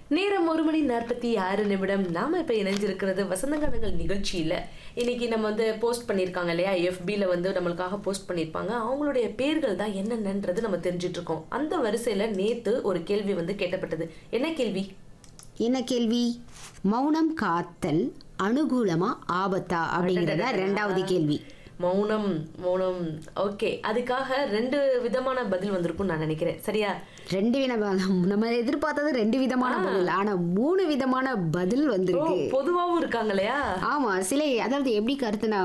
நேரம் ஒரு மணி நாற்பத்தி ஆறு நிமிடம் நாம இப்ப இணைஞ்சிருக்கிறது வசந்தகானங்கள் நிகழ்ச்சியில இன்னைக்கு நம்ம வந்து போஸ்ட் பண்ணியிருக்காங்க இல்லையா எஃபில வந்து நம்மளுக்காக போஸ்ட் பண்ணியிருப்பாங்க அவங்களுடைய பேர்கள் தான் என்னென்னன்றது நம்ம தெரிஞ்சிட்டு இருக்கோம் அந்த வரிசையில நேத்து ஒரு கேள்வி வந்து கேட்டப்பட்டது என்ன கேள்வி என்ன கேள்வி மௌனம் காத்தல் அனுகூலமா ஆபத்தா அப்படிங்கறத ரெண்டாவது கேள்வி மௌனம் மௌனம் ஓகே அதுக்காக ரெண்டு விதமான பதில் வந்திருக்கும்னு நான் நினைக்கிறேன் சரியா ரெண்டு விதமான நம்ம எதிர்பார்த்தது ரெண்டு விதமான பதில் ஆனா மூணு விதமான பதில் ஓ வந்திருக்கு பொதுவாவும் இருக்காங்க இல்லையா ஆமா சில அதாவது எப்படி கருத்துனா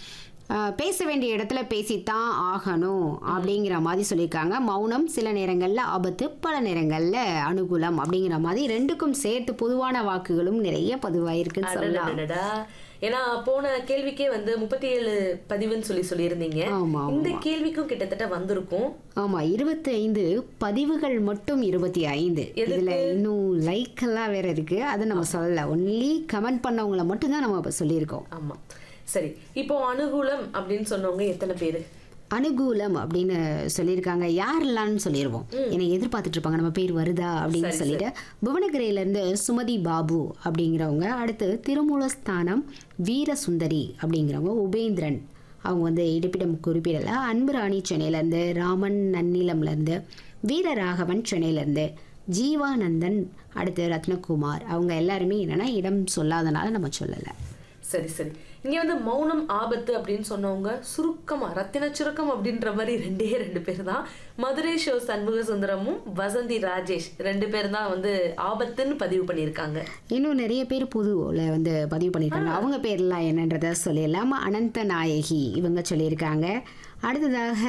ஆஹ், பேச வேண்டிய இடத்துல பேசித்தான் ஆகணும் அப்படிங்கிற மாதிரி சொல்லியிருக்காங்க மௌனம் சில நேரங்கள்ல ஆபத்து பல நேரங்கள்ல அனுகூலம் அப்படிங்கிற மாதிரி ரெண்டுக்கும் சேர்த்து பொதுவான வாக்குகளும் நிறைய பதிவாயிருக்குன்னு சொல்லலாம் அடடடடா. ஏன்னா போன கேள்விக்கே வந்து முப்பத்தி ஏழு பதிவுன்னு சொல்லி சொல்லியிருந்தீங்க ஆமா, இந்த கேள்விக்கும் கிட்டத்தட்ட வந்திருக்கும் ஆமா இருபத்தி ஐந்து பதிவுகள் மட்டும் இருபத்தி ஐந்து இதுல இன்னும் லைக் எல்லாம் வேற இருக்கு அது நம்ம சொல்லல ஒன்லி கமெண்ட் பண்ணவங்கள மட்டும் தான் நம்ம இப்ப சொல்லியிருக்கோம் ஆமா சரி இப்போ அனுகூலம் அப்படின்னு சொன்னவங்க எத்தனை பேரு அனுகூலம் அப்படின்னு சொல்லியிருக்காங்க யாரெல்லாம்னு சொல்லிடுவோம் என்னை எதிர்பார்த்துட்டு இருப்பாங்க நம்ம பேர் வருதா அப்படின்னு சொல்லிட்டு புவனகிரியில இருந்து சுமதி பாபு அப்படிங்கிறவங்க அடுத்து திருமூலஸ்தானம் வீரசுந்தரி அப்படிங்கிறவங்க உபேந்திரன் அவங்க வந்து இருப்பிடம் குறிப்பிடல அன்புராணி சென்னையிலேருந்து ராமன் நன்னிலம்லேருந்து வீரராகவன் சென்னையிலேருந்து ஜீவானந்தன் அடுத்து ரத்னகுமார் அவங்க எல்லாருமே என்னன்னா இடம் சொல்லாதனால நம்ம சொல்லலை சரி சரி இங்க வந்து மௌனம் ஆபத்து அப்படின்னு சொன்னவங்க சுருக்கமா ரத்தின சுருக்கம் அப்படின்ற மாதிரி ரெண்டே ரெண்டு பேர் தான் மதுரை ஷோ சண்முக சுந்தரமும் வசந்தி ராஜேஷ் ரெண்டு பேர் தான் வந்து ஆபத்துன்னு பதிவு பண்ணியிருக்காங்க இன்னும் நிறைய பேர் புதுவில் வந்து பதிவு பண்ணியிருக்காங்க அவங்க பேர்லாம் என்னன்றத சொல்லிடலாம் அனந்த நாயகி இவங்க சொல்லியிருக்காங்க அடுத்ததாக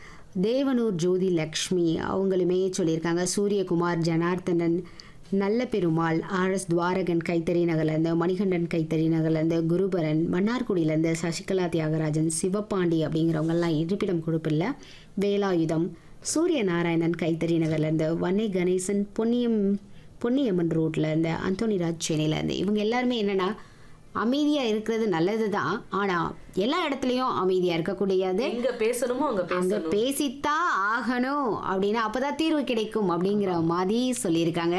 தேவனூர் ஜோதி லக்ஷ்மி அவங்களுமே சொல்லியிருக்காங்க சூரியகுமார் ஜனார்த்தனன் நல்ல பெருமாள் ஆர்எஸ் துவாரகன் கைத்தறி நகர்லேருந்து மணிகண்டன் கைத்தறி நகர்லேருந்து குருபரன் மன்னார்குடியிலேருந்து சசிகலா தியாகராஜன் சிவபாண்டி அப்படிங்கிறவங்கெல்லாம் இருப்பிடம் கொடுப்பில்ல வேலாயுதம் சூரிய நாராயணன் கைத்தறி நகர்லேருந்து வன்னை கணேசன் பொன்னியம் பொன்னியம்மன் ரோட்ல இருந்து அந்தோனிராஜ் சென்னையில இருந்து இவங்க எல்லாருமே என்னன்னா அமைதியா இருக்கிறது நல்லது தான் ஆனா எல்லா இடத்துலயும் அமைதியா இருக்கக்கூடியது எங்க பேசணுமோ அங்க அங்க பேசணும் பேசித்தான் ஆகணும் அப்படின்னா அப்பதான் தீர்வு கிடைக்கும் அப்படிங்கிற மாதிரி சொல்லியிருக்காங்க